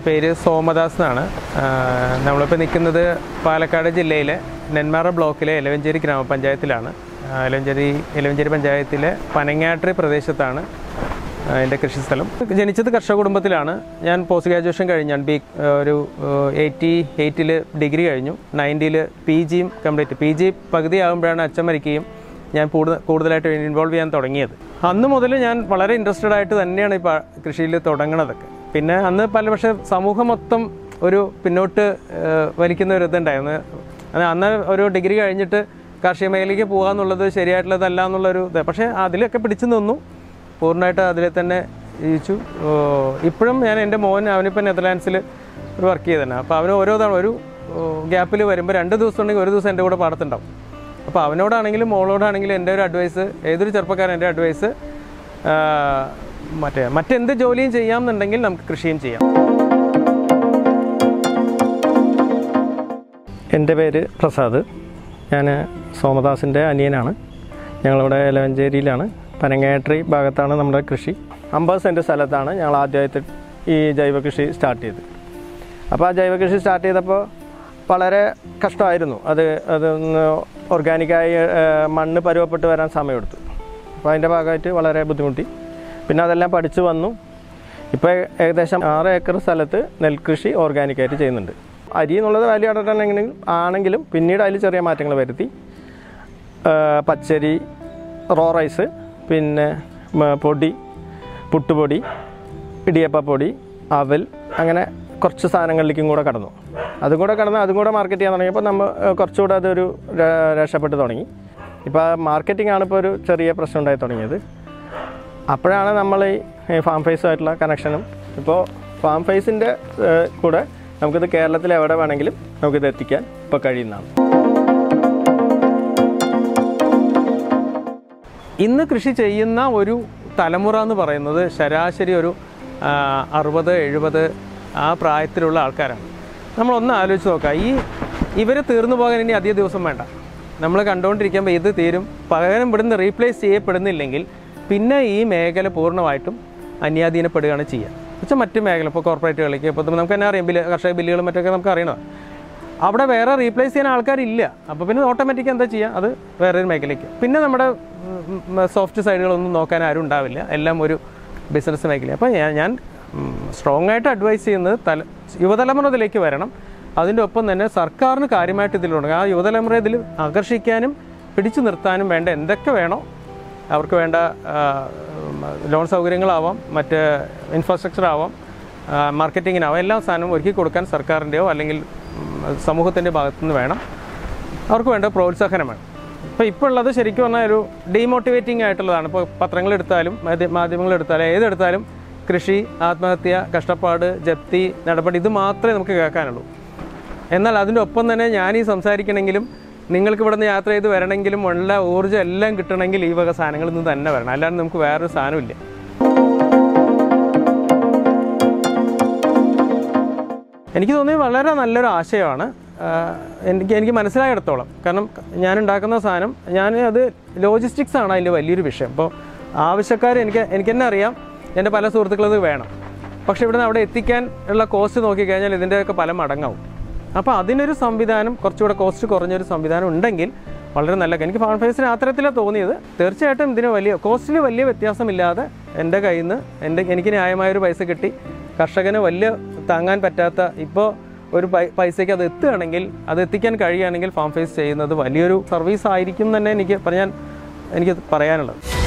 പേര് സോമദാസ് എന്നാണ് ആഹ് നമ്മളിപ്പോൾ നിൽക്കുന്നത് പാലക്കാട് ജില്ലയിലെ നെന്മാറ ബ്ലോക്കിലെ എലവഞ്ചേരി ഗ്രാമപഞ്ചായത്തിലാണ് ആഹ് എലവഞ്ചേരി എലവഞ്ചേരി പഞ്ചായത്തിലെ പനങ്ങാട്രി പ്രദേശത്താണ് ആഹ് എൻ്റെ കൃഷിസ്ഥലം ജനിച്ചത് കർഷക കുടുംബത്തിലാണ് ഞാൻ പോസ്റ്റ് ഗ്രാജുവേഷൻ കഴിഞ്ഞാണ് ബി ഒരു എയ്റ്റി എയ്റ്റിൽ ഡിഗ്രി കഴിഞ്ഞു നയൻറ്റിയിൽ പി ജിയും കംപ്ലീറ്റ് പി ജി പകുതിയാകുമ്പോഴാണ് അച്ഛൻ മരിക്കുകയും ഞാൻ കൂടുതൽ കൂടുതലായിട്ട് ഇൻവോൾവ് ചെയ്യാൻ തുടങ്ങിയത് അന്ന് മുതൽ ഞാൻ വളരെ ഇൻട്രസ്റ്റഡ് ആയിട്ട് തന്നെയാണ് ഇപ്പോൾ കൃഷിയിൽ തുടങ്ങണതൊക്കെ പിന്നെ അന്ന് പല പക്ഷേ സമൂഹം മൊത്തം ഒരു പിന്നോട്ട് ഏഹ്, വലിക്കുന്ന ഒരു ഇതുണ്ടായിരുന്നു അത് അന്ന് ഒരു ഡിഗ്രി കഴിഞ്ഞിട്ട് കാർഷിക മേഖലയ്ക്ക് പോകുക എന്നുള്ളത് ശരിയായിട്ടുള്ളതല്ല എന്നുള്ളൊരു ഇത് പക്ഷേ അതിലൊക്കെ പിടിച്ചു നിന്നു പൂർണ്ണമായിട്ട് അതിൽ തന്നെ ജീവിച്ചു ഓ, ഇപ്പോഴും ഞാൻ എൻ്റെ മോൻ അവനിപ്പോൾ നെതർലാൻഡ്സിൽ ഒരു വർക്ക് ചെയ്തതാണ് അപ്പോൾ അവന് ഓരോ തവണ ഒരു ഗ്യാപ്പിൽ വരുമ്പോൾ രണ്ട് ദിവസം ഉണ്ടെങ്കിൽ ഒരു ദിവസം എൻ്റെ കൂടെ പാടത്തുണ്ടാവും അപ്പോൾ അവനോടാണെങ്കിലും മോളോടാണെങ്കിലും എൻ്റെ ഒരു അഡ്വൈസ് ഏതൊരു ചെറുപ്പക്കാരൻ എൻ്റെ അഡ്വൈസ് മറ്റേ മറ്റെന്ത് ജോലിയും ചെയ്യാമെന്നുണ്ടെങ്കിൽ നമുക്ക് കൃഷിയും ചെയ്യാം എൻ്റെ പേര് പ്രസാദ് ഞാൻ സോമദാസിൻ്റെ അനിയനാണ് ഞങ്ങളിവിടെ എലവഞ്ചേരിയിലാണ് പനങ്ങേട്രി ഭാഗത്താണ് നമ്മുടെ കൃഷി അമ്പത് സെൻറ്റ് സ്ഥലത്താണ് ഞങ്ങൾ ആദ്യമായിട്ട് ഈ ജൈവ കൃഷി സ്റ്റാർട്ട് ചെയ്തത് അപ്പോൾ ആ ജൈവ കൃഷി സ്റ്റാർട്ട് ചെയ്തപ്പോൾ വളരെ കഷ്ടമായിരുന്നു അത് അതൊന്ന് ഓർഗാനിക്കായി ഏഹ്, മണ്ണ് പരുവപ്പെട്ട് വരാൻ സമയമെടുത്തു അപ്പോൾ അതിൻ്റെ ഭാഗമായിട്ട് വളരെ ബുദ്ധിമുട്ടി പിന്നെ അതെല്ലാം പഠിച്ചു വന്നു ഇപ്പോൾ ഏകദേശം ആറ് ഏക്കർ സ്ഥലത്ത് നെൽകൃഷി ഓർഗാനിക്കായിട്ട് ചെയ്യുന്നുണ്ട് അരി എന്നുള്ളത് വാല്യൂ ആഡഡ് ആണെങ്കിലും ആണെങ്കിലും പിന്നീട് അതിൽ ചെറിയ മാറ്റങ്ങൾ വരുത്തി ആ, പച്ചരി റോ റൈസ് പിന്നെ മ, പൊടി പുട്ടുപൊടി ഇടിയപ്പപ്പൊടി അവൽ അങ്ങനെ കുറച്ച് സാധനങ്ങളിലേക്കും കൂടെ കടന്നു അതും കൂടെ കടന്ന് അതും കൂടെ മാർക്കറ്റ് ചെയ്യാൻ തുടങ്ങിയപ്പോൾ നമ്മൾ ആ, കുറച്ചുകൂടെ അതൊരു ര- രക്ഷപ്പെട്ട് തുടങ്ങി ഇപ്പോൾ മാർക്കറ്റിംഗ് ആണ് ഇപ്പോൾ ഒരു ചെറിയ പ്രശ്നം ഉണ്ടായി തുടങ്ങിയത് അപ്പോഴാണ് നമ്മൾ ഈ ഫാം ഫേസുമായിട്ടുള്ള കണക്ഷനും ഇപ്പോൾ ഫാം ഫേസിൻ്റെ കൂടെ നമുക്കിത് കേരളത്തിൽ എവിടെ വേണമെങ്കിലും നമുക്കിത് എത്തിക്കാൻ ഇപ്പോൾ കഴിയുന്നതാണ് ഇന്ന് കൃഷി ചെയ്യുന്ന ഒരു തലമുറ എന്ന് പറയുന്നത് ശരാശരി ഒരു ആ, അറുപത് എഴുപത് ആ പ്രായത്തിലുള്ള ആൾക്കാരാണ് നമ്മളൊന്ന് ആലോചിച്ച് നോക്കാം ഈ ഇവർ തീർന്നു പോകാൻ ഇനി അധിക ദിവസം വേണ്ട നമ്മൾ കണ്ടുകൊണ്ടിരിക്കുമ്പോൾ ഇത് തീരും പകരം ഇവിടുന്ന് റീപ്ലേസ് ചെയ്യപ്പെടുന്നില്ലെങ്കിൽ പിന്നെ ഈ മേഖല പൂർണ്ണമായിട്ടും അന്യാധീനപ്പെടുകയാണ് ചെയ്യുക വെച്ചാൽ മറ്റ് മേഖല ഇപ്പോൾ കോർപ്പറേറ്റുകളിലേക്ക് ഇപ്പോൾ നമുക്ക് തന്നെ അറിയാം ബില്ല് കർഷക ബില്ലുകളും മറ്റൊക്കെ നമുക്ക് അറിയണം അവിടെ വേറെ റീപ്ലേസ് ചെയ്യാൻ ആൾക്കാരില്ല അപ്പോൾ പിന്നെ ഓട്ടോമാറ്റിക് എന്താ ചെയ്യുക അത് വേറൊരു മേഖലയ്ക്ക് പിന്നെ നമ്മുടെ സോഫ്റ്റ് സൈഡുകളൊന്നും നോക്കാൻ ആരും ഉണ്ടാവില്ല എല്ലാം ഒരു ബിസിനസ് മേഖല അപ്പോൾ ഞാൻ ഞാൻ സ്ട്രോങ് ആയിട്ട് അഡ്വൈസ് ചെയ്യുന്നത് തല യുവതലമുറ ഇതിലേക്ക് വരണം അതിൻ്റെ ഒപ്പം തന്നെ സർക്കാരിന് കാര്യമായിട്ട് ഇതിലുണ്ട് ആ യുവതലമുറ ഇതിൽ ആകർഷിക്കാനും പിടിച്ചു നിർത്താനും വേണ്ട എന്തൊക്കെ വേണോ അവർക്ക് വേണ്ട ആ, ഉം, ലോൺ സൗകര്യങ്ങളാവാം മറ്റ് ഇൻഫ്രാസ്ട്രക്ചർ ആവാം ആ, മാർക്കറ്റിങ്ങിനാവാം എല്ലാ സാധനവും ഒരുക്കി കൊടുക്കാൻ സർക്കാരിൻ്റെയോ അല്ലെങ്കിൽ ഉം, സമൂഹത്തിൻ്റെ ഭാഗത്തുനിന്ന് വേണം അവർക്ക് വേണ്ട പ്രോത്സാഹനം വേണം ഇപ്പോൾ ഇപ്പോൾ ഉള്ളത് ശരിക്കും പറഞ്ഞാൽ ഒരു ഡീമോട്ടിവേറ്റിംഗ് ആയിട്ടുള്ളതാണ് ഇപ്പോൾ പത്രങ്ങളെടുത്താലും മാധ്യ മാധ്യമങ്ങളെടുത്താലും ഏതെടുത്താലും കൃഷി ആത്മഹത്യ കഷ്ടപ്പാട് ജപ്തി നടപടി ഇത് മാത്രമേ നമുക്ക് കേൾക്കാനുള്ളൂ എന്നാൽ അതിൻ്റെ ഒപ്പം തന്നെ ഞാൻ ഈ സംസാരിക്കണമെങ്കിലും നിങ്ങൾക്ക് ഇവിടെ നിന്ന് യാത്ര ചെയ്ത് വരണമെങ്കിലും ഉള്ള ഊർജ്ജം എല്ലാം കിട്ടണമെങ്കിൽ ഈ വക സാധനങ്ങളിൽ നിന്ന് തന്നെ വരണം അല്ലാണ്ട് നമുക്ക് വേറൊരു സാധനമില്ല എനിക്ക് തോന്നിയത് വളരെ നല്ലൊരു ആശയമാണ് ആഹ് എനിക്ക് എനിക്ക് മനസ്സിലായിടത്തോളം കാരണം ഞാൻ ഉണ്ടാക്കുന്ന സാധനം ഞാൻ അത് ലോജിസ്റ്റിക്സ് ആണ് അതിൻ്റെ വലിയൊരു വിഷയം അപ്പോൾ ആവശ്യക്കാർ എനിക്ക് എനിക്ക് തന്നെ അറിയാം എൻ്റെ പല സുഹൃത്തുക്കളത് വേണം പക്ഷേ ഇവിടുന്ന് അവിടെ എത്തിക്കാൻ ഉള്ള കോസ്റ്റ് നോക്കിക്കഴിഞ്ഞാൽ ഇതിൻ്റെയൊക്കെ പല മടങ്ങാവും അപ്പോൾ അതിനൊരു സംവിധാനം കുറച്ചുകൂടെ കോസ്റ്റ് കുറഞ്ഞൊരു സംവിധാനം ഉണ്ടെങ്കിൽ വളരെ നല്ല എനിക്ക് ഫാൺ ഫേസിന് അത്തരത്തിലാണ് തോന്നിയത് തീർച്ചയായിട്ടും ഇതിന് വലിയ കോസ്റ്റിൽ വലിയ വ്യത്യാസമില്ലാതെ എൻ്റെ കയ്യിൽ നിന്ന് എൻ്റെ എനിക്ക് ന്യായമായൊരു പൈസ കിട്ടി കർഷകന് വലിയ താങ്ങാൻ പറ്റാത്ത ഇപ്പോൾ ഒരു പൈ പൈസയ്ക്ക് അത് എത്തുകയാണെങ്കിൽ അത് എത്തിക്കാൻ കഴിയുകയാണെങ്കിൽ ഫാം ഫേസ് ചെയ്യുന്നത് വലിയൊരു സർവീസ് ആയിരിക്കും തന്നെ എനിക്ക് പറഞ്ഞാൽ എനിക്ക് പറയാനുള്ളത്